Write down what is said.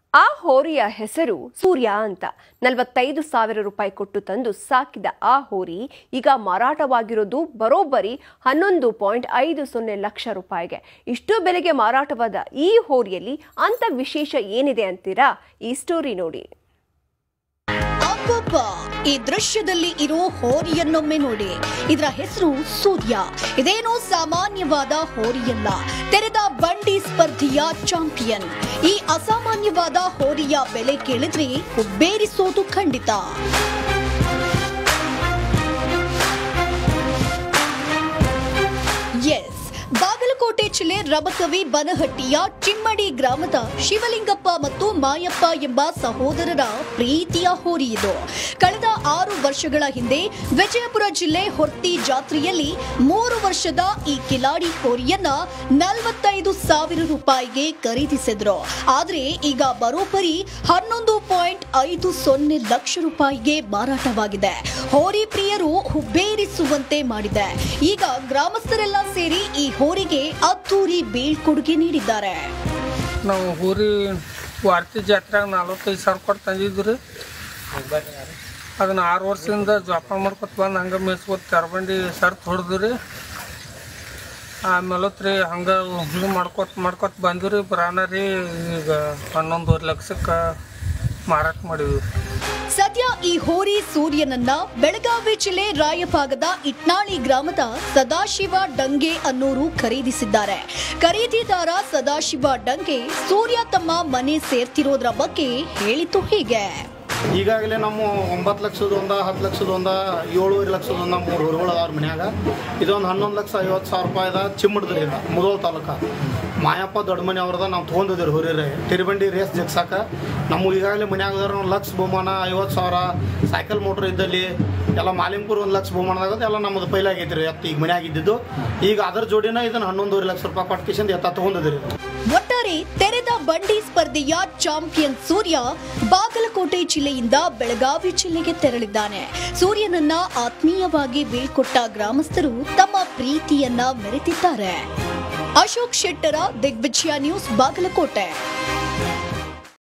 ಆ ಹೋರಿಯ ಹೆಸರು ಸೂರ್ಯ ಅಂತ ನಲವತ್ತೈದು ಸಾವಿರ ರೂಪಾಯಿ ಕೊಟ್ಟು ತಂದು ಸಾಕಿದ ಆ ಹೋರಿ ಈಗ ಮಾರಾಟವಾಗಿರೋದು ಬರೋಬ್ಬರಿ ಹನ್ನೊಂದು ಪಾಯಿಂಟ್ ಐದು ಸೊನ್ನೆ ಲಕ್ಷ ರೂಪಾಯಿಗೆ ಇಷ್ಟು ಬೆಲೆಗೆ ಮಾರಾಟವಾದ ಈ ಹೋರಿಯಲ್ಲಿ ಅಂತ ವಿಶೇಷ ಏನಿದೆ ಅಂತೀರಾ ಈ ಸ್ಟೋರಿ ನೋಡಿ ಅಬ್ಬಬ್ಬ ಈ ದೃಶ್ಯದಲ್ಲಿ ಇರೋ ಹೋರಿಯನ್ನೊಮ್ಮೆ ನೋಡಿ ಇದರ ಹೆಸರು ಸೂರ್ಯ ಇದೇನೋ ಸಾಮಾನ್ಯವಾದ ಹೋರಿಯಲ್ಲ ತೆರೆದ ಬಂಡಿ ಸ್ಪರ್ಧೆಯ ಚಾಂಪಿಯನ್ ಈ ಅಸಾಮಾನ್ಯವಾದ ಹೋರಿಯ ಬೆಲೆ ಕೇಳಿದ್ರೆ ಹುಬ್ಬೇರಿಸೋದು ಖಂಡಿತ ಎಸ್ ಬಾಗಲಕೋಟೆ ಜಿಲ್ಲೆ ರಬಕವಿ ಬನಹಟ್ಟಿಯ ಚಿಮ್ಮಡಿ ಗ್ರಾಮದ ಶಿವಲಿಂಗಪ್ಪ ಮತ್ತು ಮಾಯಪ್ಪ ಎಂಬ ಸಹೋದರರ ಪ್ರೀತಿಯ ಹೋರಿ ಇದು ಕಳೆದ ಆರು ವರ್ಷಗಳ ಹಿಂದೆ ವಿಜಯಪುರ ಜಿಲ್ಲೆ ಹೊರ್ತಿ ಜಾತ್ರೆಯಲ್ಲಿ ಮೂರು ವರ್ಷದ ಈ ಕಿಲಾಡಿ ಹೋರಿಯನ್ನ ನಲವತ್ತೈದು ಸಾವಿರ ರೂಪಾಯಿಗೆ ಖರೀದಿಸಿದ್ರು ಆದ್ರೆ ಈಗ ಬರೋಬ್ಬರಿ ಹನ್ನೊಂದು ಪಾಯಿಂಟ್ ಐದು ಸೊನ್ನೆ ಲಕ್ಷ ರೂಪಾಯಿಗೆ ಮಾರಾಟವಾಗಿದೆ ಹೋರಿ ಪ್ರಿಯರು ಹುಬ್ಬೇರಿಸುವಂತೆ ಮಾಡಿದೆ ಈಗ ಗ್ರಾಮಸ್ಥರೆಲ್ಲ ಸೇರಿ ಈ ಹೋರಿಗೆ ಅದ್ದೂರಿ ಬೀಳ್ಕೊಡುಗೆ ನೀಡಿದ್ದಾರೆ ನಾವು ಊರಿ ವಾರ್ತಿ ಜಾತ್ರೆಗೆ ನಲ್ವತ್ತೈದು ಸಾವಿರ ಕೊಟ್ಟು ತಂದಿದ್ವಿ ರೀ ಅದನ್ನ ಆರು ವರ್ಷದಿಂದ ಜೋಪಾನ ಮಾಡ್ಕೊತ ಬಂದು ಹಂಗೆ ಮೇಯ್ಸ್ಕೊತ ತರಬಂಡಿ ಸರ್ತ್ ಹೊಡೆದು ರೀ ಆಮೇಲೆ ರೀ ಹಂಗೆ ಇದು ಮಾಡ್ಕೊತ ಮಾಡ್ಕೊತ ಬಂದ್ವಿ ರೀ ಬರಾನ ರೀ ಈಗ ಹನ್ನೊಂದುವರೆ ಲಕ್ಷಕ್ಕೆ ಮಾರಾಟ ಮಾಡಿದ್ವಿ ಸದ್ಯ ಈ ಹೋರಿ ಸೂರ್ಯನನ್ನ ಬೆಳಗಾವಿ ಜಿಲ್ಲೆ ರಾಯಭಾಗದ ಇಟ್ನಾಳಿ ಗ್ರಾಮದ ಸದಾಶಿವ ಡಂಗೆ ಅನ್ನೋರು ಖರೀದಿಸಿದ್ದಾರೆ ಖರೀದಿದಾರ ಸದಾಶಿವ ಡಂಗೆ ಸೂರ್ಯ ತಮ್ಮ ಮನೆ ಸೇರ್ತಿರೋದ್ರ ಬಗ್ಗೆ ಹೇಳಿತು ಹೀಗೆ ಈಗಾಗಲೇ ನಮ್ಮ ಒಂಬತ್ತು ಲಕ್ಷದ ಒಂದ ಹತ್ತು ಲಕ್ಷದ ಒಂದ ಏಳುವರೆ ಲಕ್ಷದ ಒಂದ ಮೂರು ಹೊರಗಳು ಅದಾವ್ರ ಮನ್ಯಾಗ ಇದೊಂದು ಹನ್ನೊಂದು ಲಕ್ಷ ಐವತ್ತು ಸಾವಿರ ರೂಪಾಯಿದ ಚಿಮ್ಮಡ್ದ್ರಿ ಇದು ಮುದೋಲ್ ತಾಲೂಕ ಮಾಯಪ್ಪ ದೊಡ್ಡ ಮನೆ ಅವ್ರದ ನಾವು ತೊಗೊಂಡಿದ್ದೀರಿ ಹುರಿರೆ ತಿರುಬಂಡಿ ರೇಸ್ ಜಗ್ಸಾಕ ನಮ್ಮ ಈಗಾಗಲೇ ಮನ್ಯಾಗ ಒಂದು ಲಕ್ಷ ಬಹುಮಾನ ಐವತ್ತು ಸಾವಿರ ಸೈಕಲ್ ಮೋಟ್ರ್ ಇದ್ದಲ್ಲಿ ಎಲ್ಲ ಮಾಲಿಂಪುರ್ ಒಂದು ಲಕ್ಷ ಬಹುಮಾನದಾಗ ಎಲ್ಲ ನಮ್ಮದು ಪೈಲ ಆಗೈತ್ರಿ ಎತ್ತ ಈಗ ಮನ್ಯಾಗ ಇದ್ದಿದ್ದು ಈಗ ಅದ್ರ ಜೋಡಿನ ಇದನ್ನ ಹನ್ನೊಂದುವರೆ ಲಕ್ಷ ರೂಪಾಯಿ ಕೊಟ್ಟು ಕಿಶನ್ ಎತ್ತ ತೊಗೊಂಡಿದ್ದೀರಿ ಒಟ್ಟಾರೆ ತೆರೆದ ಬಂಡಿ ಸ್ಪರ್ಧೆಯ ಚಾಂಪಿಯನ್ ಸೂರ್ಯ ಬಾಗಲಕೋಟೆ ಜಿಲ್ಲೆಯಿಂದ ಬೆಳಗಾವಿ ಜಿಲ್ಲೆಗೆ ತೆರಳಿದ್ದಾನೆ ಸೂರ್ಯನನ್ನ ಆತ್ಮೀಯವಾಗಿ ಬೀಳ್ಕೊಟ್ಟ ಗ್ರಾಮಸ್ಥರು ತಮ್ಮ ಪ್ರೀತಿಯನ್ನ ಮೆರೆತಿದ್ದಾರೆ ಅಶೋಕ್ ಶೆಟ್ಟರ ದಿಗ್ವಿಜಯ ನ್ಯೂಸ್ ಬಾಗಲಕೋಟೆ